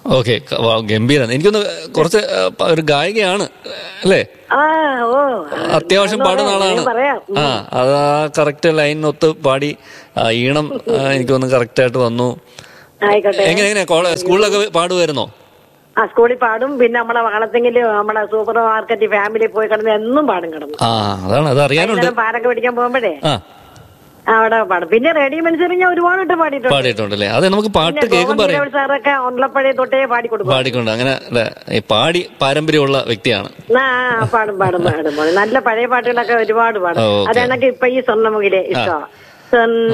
Okay ഗംഭീരം എനിക്കൊന്ന് കുറച്ച് ആ, പ- ഒരു ഗായികയാണ് അല്ലേ ആ ഓ അത്യാവശ്യം പാടുന്ന ആളാണ് ഞാൻ പറയാം ആ അത് ആ കറക്റ്റ് ലൈനൊത്ത് പാടി ആ, ഈണം ആ, എനിക്കൊന്ന് കറക്റ്റ് ആയിട്ട് വന്നു ആയിക്കോട്ടെ എങ്ങനെ എങ്ങനെ കോളേ സ്കൂളിലൊക്കെ പാടുമായിരുന്നോ ആ സ്കൂളിൽ പാടും പിന്നെ നമ്മളെ വളർത്തെങ്കില് നമ്മളെ സൂപ്പർ മാർക്കറ്റ് ഫാമിലി പോയി കിടന്ന് എന്നും പാടും കിടന്നു ആ അതാണ് അത് അറിയാനുണ്ട് വൈകുന്നേരം പാലൊക്കെ പിടിക്കാൻ പോകുമ്പോഴേ ആ അവിടെ പാടും പിന്നെ റേഡിയോ മത്സരം ഞാൻ ഒരുപാട് വട്ടം പാടിയിട്ടുണ്ട് പാടിയിട്ടുണ്ടല്ലേ അതെ നമുക്ക് പാട്ട് കേൾക്കുമ്പോ അറിയാം ഗോവൻ സാറൊക്കെ ഉള്ളപ്പഴേ തൊട്ടേ പാടി കൊടുക്കും പാടിക്കൊണ്ട് അങ്ങനെ അല്ലെ ഈ പാടി പാരമ്പര്യമുള്ള വ്യക്തിയാണ് ആ പാടും പാടും പാടും പാടും നല്ല പഴയ പാട്ടുകളൊക്കെ ഒരുപാട് പാടും ഓ, ഓക്കേ. അതെനക്ക് ഇപ്പൊ ഈ സ്വർണ്ണമുഖിലെ ഇഷ്ടമാണ്